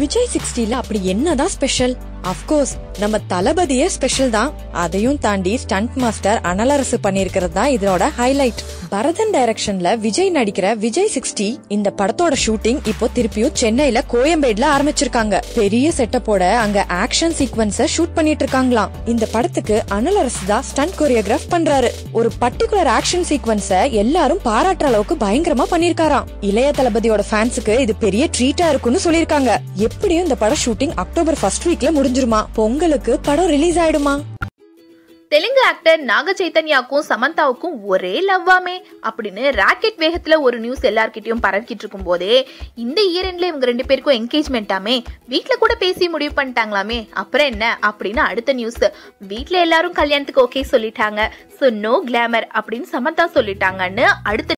விஜய் சிக்ஸ்டில அப்படி என்னதான் special of course நம்ம தளபதியே ஸ்பெஷல் தான் அதையும் தாண்டி ஸ்டண்ட் மாஸ்டர் அனலரசு பண்ணிருக்கிறது தான் இதோட ஹைலைட் பரதன் டைரக்ஷன்ல விஜய் நடிக்கிற விஜய் சிக்ஸ்டி இந்த படத்தோட ஷூட்டிங் இப்போ திருப்பியும் சென்னையில கோயம்பேடுல ஆரம்பிச்சிருக்காங்க பெரிய செட்டப்போட அங்க ஆக்ஷன் சீக்வன்ஸ ஷூட் பண்ணிட்டு இருக்காங்களாம் இந்த படத்துக்கு அனலரசு தான் ஸ்டண்ட் கொரியோகிராஃப் பண்றாரு ஒரு பர்டிகுலர் ஆக்ஷன் சீக்வன்ஸ எல்லாரும் பாராட்டுற அளவுக்கு பயங்கரமா பண்ணிருக்காராம் இளைய தளபதியோட ஃபேன்ஸுக்கு இது பெரிய ட்ரீட்டா இருக்கும்னு சொல்லிருக்காங்க எப்படியும் இந்த படம் ஷூட்டிங் அக்டோபர் ஃபர்ஸ்ட் வீக்ல முடிஞ்சிருமா பொங்கலுக்கு படம் ரிலீஸ் ஆயிடுமா தெலுங்கு ஆக்டர் நாக சைத்தன்யாக்கும் சமந்தாவுக்கும் ஒரே லவ்வாமே அப்படின்னு ராக்கெட் வேகத்துல ஒரு நியூஸ் எல்லார்கிட்டயும் பரவிக்கிட்டு இருக்கும் போதே இந்த இயர் இவங்க ரெண்டு பேருக்கும் என்கேஜ்மெண்ட்டாமே வீட்ல கூட பேசி முடிவு பண்ணிட்டாங்களாமே அப்புறம் என்ன அப்படின்னு அடுத்த நியூஸ் வீட்ல எல்லாரும் கல்யாணத்துக்கு ஓகே சொல்லிட்டாங்க ஸோ நோ கிளாமர் அப்படின்னு சமந்தா சொல்லிட்டாங்கன்னு அடுத்த